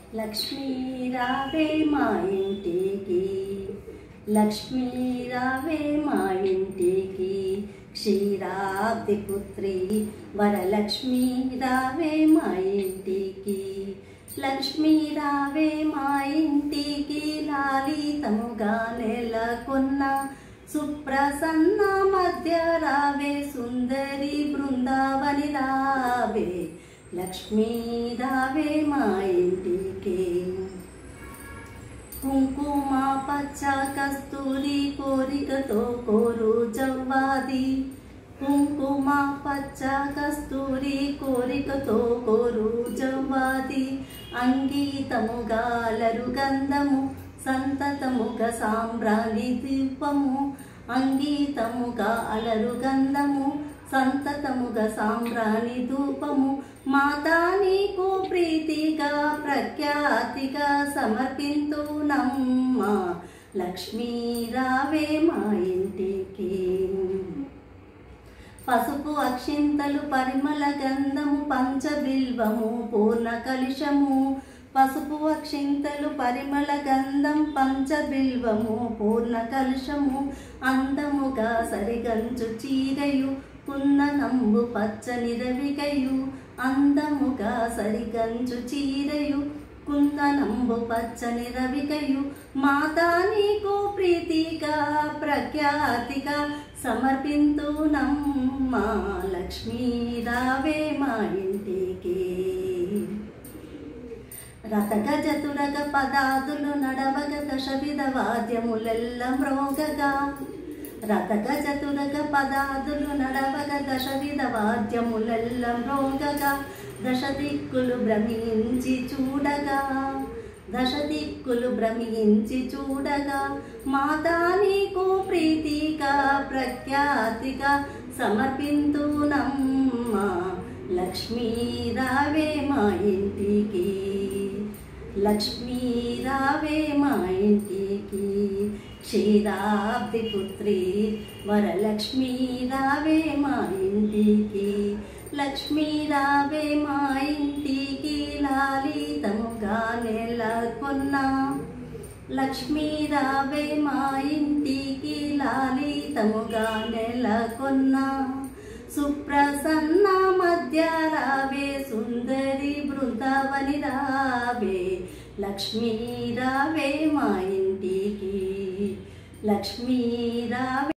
లక్ష్మీ రావే మా ఇంటికి లక్ష్మీ రావే మా ఇంటికి క్షీరాబ్ది పుత్రి వరలక్ష్మీ రావే మా ఇంటికి లక్ష్మీ రావే మా ఇంటికి లాలితముగా నెలకొన్న సుప్రసన్న మధ్య రావే సుందరి బృందావని రావే లక్ష్మీ రావే మా ఇంటికి కుంకుమ పచ్చ కస్తూరి కోరికతో కోరు జవ్వాది కుంకుమ పచ్చ కస్తూరి కోరికతో కోరు జవ్వాది అంగీతముగా అలరు గంధము సంతతముగా సాంబ్రాణి దీపము అంగీతముగా అలరు గంధము సంతతముగా సాంబ్రాణి ధూపము మాతా నీకు ప్రీతిగా ప్రఖ్యాతిగా సమర్పింతు నమ్మ లక్ష్మీ రావే మా ఇంటికి పసుపు అక్షింతలు పరిమళ గంధము పంచబిల్వము పూర్ణ కలిశము పసుపు అక్షింతలు పరిమళ గంధం పంచబిల్వము పూర్ణ కలుషము అందముగా సరిగంచు చీరయు కుందనంబు పచ్చని రవికయు అందముగా సరిగంచు చీరయు కుందనంబు పచ్చని రవికయు మాతా నీకు ప్రీతిగా ప్రఖ్యాతిగా సమర్పింతు నమ్మ లక్ష్మీ రావే మా ఇంటికి రథగజ తురగ పదాదులు నడవగ దశవిధ వాద్యములెల్ల మ్రోగగా రథగజ తురగ పదాదులు నడవగ దశవిధ వాద్యములెల్ల మ్రోగగా దశ దిక్కులు భ్రమించి చూడగా దశ దిక్కులు భ్రమించి చూడగా మాతా నీకు ప్రీతిగా ప్రఖ్యాతిగా సమర్పింతు నమ్మ లక్ష్మీ రావే మా ఇంటికి లక్ష్మీ రావే మా ఇంటికి క్షీరాబ్ది పుత్రి వరలక్ష్మీ రావే మా ఇంటికి లక్ష్మీ రావే మా ఇంటికి లాలితముగా నెలకొన్న లక్ష్మీ రావే మా ఇంటికి లాలితముగా నెలకొన్న సుప్రసన్న మధ్య రావే సుందరి బృందావని రావే లక్ష్మీ రావే మా ఇంటికి లక్ష్మీ రావే